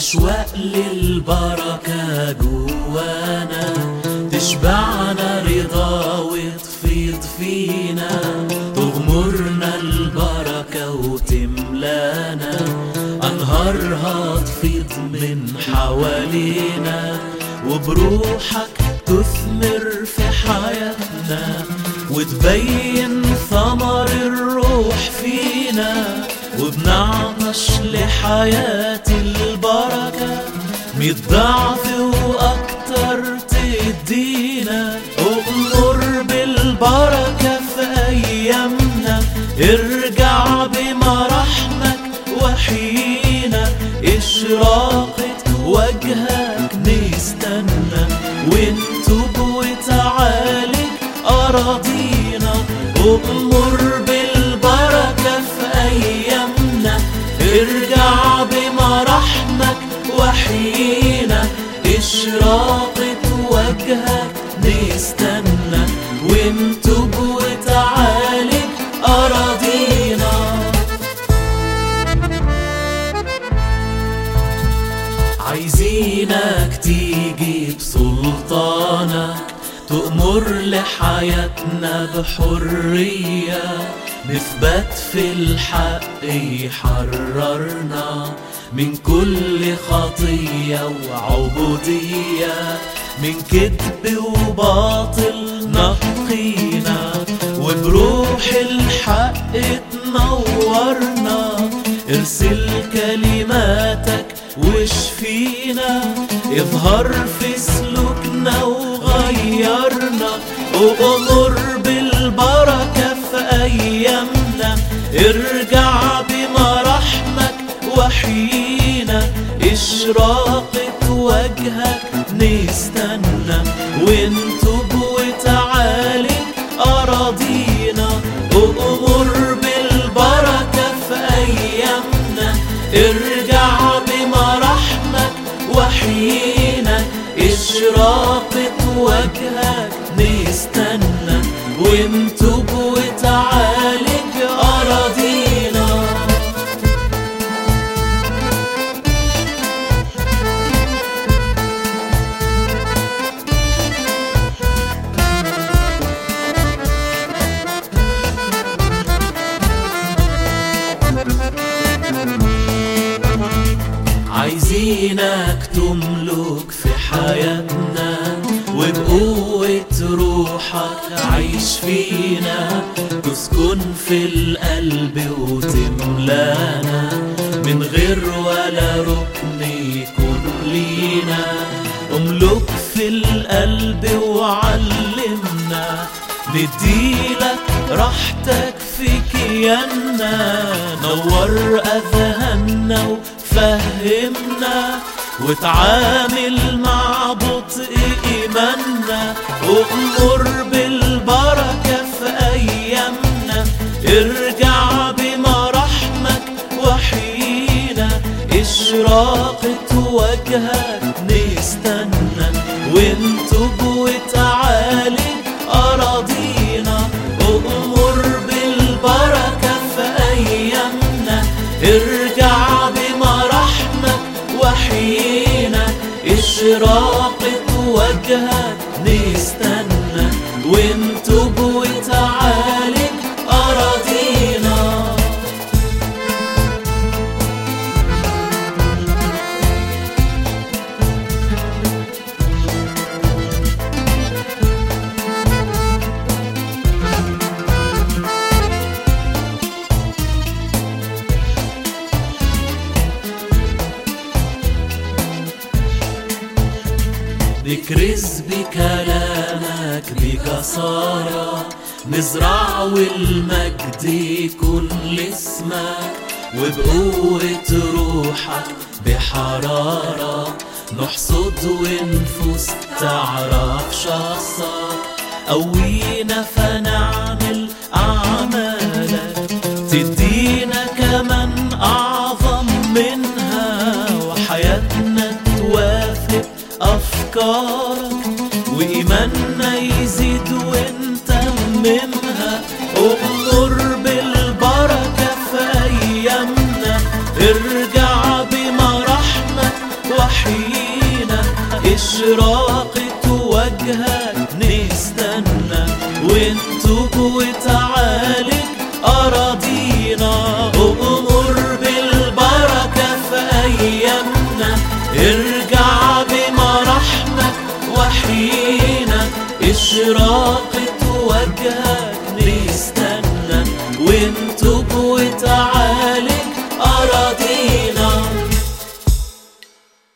أشواق للبركة جوانا تشبعنا رضا وتفيض فينا تغمرنا البركة وتملانا أنهارها تفيض من حوالينا وبروحك تثمر في حياتنا وتبين ثمر الروح فينا وبنعطش لحياة البركة مية ضعف وأكتر تدينا أغمر بالبركة في أيامنا ارجع بمراحمك وحينا إشراقة وجهك نستنى وانتب وتعالج أراضينا أغمر بالبركة في أيامنا ارجع بمراحمك وحينا إشراقة وجهك نستنى وانتب وتعالج أراضينا عايزينك تيجي بسلطانك تأمر لحياتنا بحرية نثبت في الحق يحررنا من كل خطية وعبودية من كذب وباطل نقينا وبروح الحق تنورنا ارسل كلماتك واشفينا اظهر في سلوكنا وغيرنا وامر بالبركة في ايامنا ارجع بمراحمك وحينا اشراقة وجهك نستنى وانتب وتعالج اراضينا وامر بالبركة في ايامنا ارجع بمراحمك وحينا إشراقة وجهك نستنى وانتب وتعالج أراضينا عايزينك تملك في حياتنا وبقوة روحك عيش فينا تسكن في القلب وتملانا من غير ولا ركن يكون لينا املك في القلب وعلمنا نديلك راحتك في كياننا نور أذهاننا وفهمنا وتعامل مع بطء إيماننا وأمر بالبركة في أيامنا ارجع بمراحمك وحينا إشراقة وجهك نستنى وانتب وتعالج أراضينا أمر بالبركة في أيامنا ارجع بمراحمك وحينا إشراقة وجهك نستنى وانتب وتعالج أراضينا نكرز بكلامك بجسارة نزرع والمجد يكون لاسمك وبقوة روحك بحرارة نحصد ونفوس تعرف شخصك قوينا فنعمل أعمالك تدينا كمان أعظم منها وحياتنا توافق أفكارك وإيماننا يزيد ونتممها أمر بالبركة في أيامنا ارجع بمراحمك إشراقة وجهك